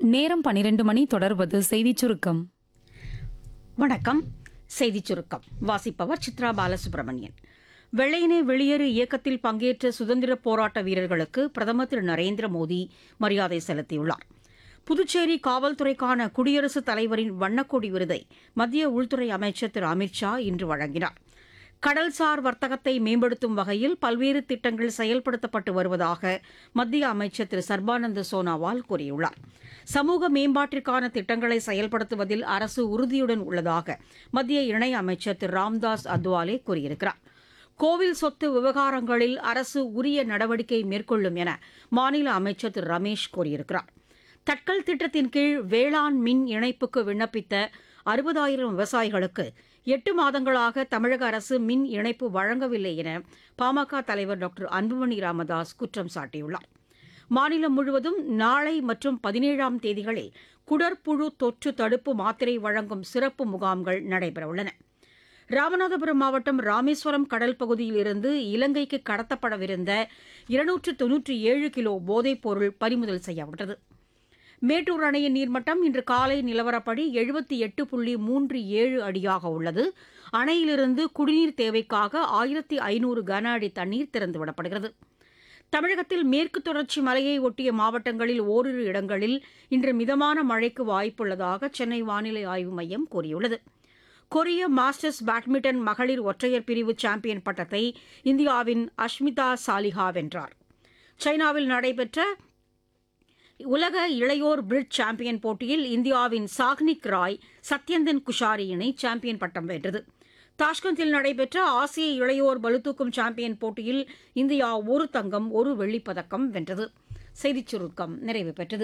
நேரம் பனிரெண்டு மணி தொடர்வது செய்திச் சுருக்கம் வணக்கம் செய்திச் சுருக்கம் வாசிப்பவர் சித்ரா பாலசுப்ரமணியன் வெள்ளையனே வெளியேறு இயக்கத்தில் பங்கேற்ற சுதந்திர போராட்ட வீரர்களுக்கு பிரதமர் திரு நரேந்திர மோடி மரியாதை செலுத்தியுள்ளார் புதுச்சேரி காவல்துறைக்கான குடியரசுத் தலைவரின் வண்ணக்கொடி விருதை மத்திய உள்துறை அமைச்சர் திரு அமித்ஷா இன்று வழங்கினார் கடல்சார் வர்த்தகத்தை மேம்படுத்தும் வகையில் பல்வேறு திட்டங்கள் செயல்படுத்தப்பட்டு வருவதாக மத்திய அமைச்சர் திரு சர்பானந்த சோனாவால் கூறியுள்ளார் சமூக மேம்பாட்டிற்கான திட்டங்களை செயல்படுத்துவதில் அரசு உறுதியுடன் உள்ளதாக மத்திய இணையமைச்சர் திரு ராம்தாஸ் அத்வாலே கூறியிருக்கிறார் கோவில் சொத்து விவகாரங்களில் அரசு உரிய நடவடிக்கை மேற்கொள்ளும் என மாநில அமைச்சர் திரு ரமேஷ் கூறியிருக்கிறார் தட்கல் திட்டத்தின் கீழ் வேளாண் மின் இணைப்புக்கு விண்ணப்பித்த அறுபதாயிரம் விவசாயிகளுக்கு எட்டு மாதங்களாக தமிழக அரசு மின் இணைப்பு வழங்கவில்லை என பாமக தலைவர் டாக்டர் அன்புமணி ராமதாஸ் குற்றம் சாட்டியுள்ளார் மாநிலம் முழுவதும் நாளை மற்றும் பதினேழாம் தேதிகளில் குடற்புழு தொற்று தடுப்பு மாத்திரை வழங்கும் சிறப்பு முகாம்கள் நடைபெறவுள்ளன ராமநாதபுரம் மாவட்டம் ராமேஸ்வரம் கடல் பகுதியில் இருந்து இலங்கைக்கு கடத்தப்படவிருந்த இருநூற்று தொன்னூற்றி ஏழு கிலோ போதைப் பொருள் பறிமுதல் செய்யப்பட்டது மேட்டூர் அணையின் நீர்மட்டம் இன்று காலை நிலவரப்படி எழுபத்தி எட்டு புள்ளி மூன்று ஏழு அடியாக உள்ளது அணையிலிருந்து குடிநீர் தேவைக்காக ஆயிரத்தி ஐநூறு கன அடி தண்ணீர் திறந்துவிடப்படுகிறது தமிழகத்தில் மேற்கு தொடர்ச்சி மலையை ஒட்டிய மாவட்டங்களில் ஓரிரு இடங்களில் இன்று மிதமான மழைக்கு வாய்ப்புள்ளதாக சென்னை வானிலை ஆய்வு மையம் கூறியுள்ளது கொரிய மாஸ்டர்ஸ் பேட்மிண்டன் மகளிர் ஒற்றையர் பிரிவு சாம்பியன் பட்டத்தை இந்தியாவின் அஷ்மிதா சாலிஹா வென்றார் சைனாவில் நடைபெற்ற உலக இளையோர் பிரிட்ஜ் சாம்பியன் போட்டியில் இந்தியாவின் சாக்னிக் ராய் சத்யந்தன் குஷாரி இணை சாம்பியன் பட்டம் வென்றது தாஷ்கந்தில் நடைபெற்ற ஆசிய இளையோர் பளுதூக்கும் சாம்பியன் போட்டியில் இந்தியா ஒரு தங்கம் ஒரு வெள்ளிப் பதக்கம் வென்றது செய்திச் சுருக்கம் நிறைவு பெற்றது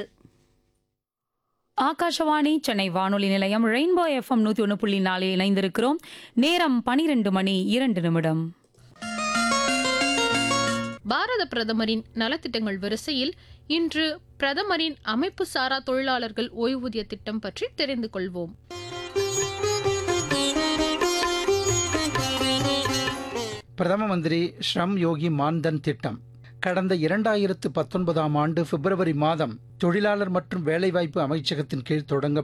ஆகாஷவாணி சென்னை வானொலி நிலையம் ரெயின்போ எஃப்எம் நூத்தி ஒன்று புள்ளி நாலில் இணைந்திருக்கிறோம் நேரம் பனிரெண்டு மணி இரண்டு நிமிடம் பாரத பிரதமரின் நலத்திட்டங்கள் வரிசையில் இன்று பிரதமரின் அமைப்பு சாரா தொழிலாளர்கள் ஓய்வூதிய திட்டம் பற்றி தெரிந்து கொள்வோம் பிரதம மந்திரி ஸ்ரம் யோகி மான்தன் திட்டம் கடந்த இரண்டாயிரத்து பத்தொன்பதாம் ஆண்டு பிப்ரவரி மாதம் தொழிலாளர் மற்றும் வேலைவாய்ப்பு அமைச்சகத்தின் கீழ் தொடங்க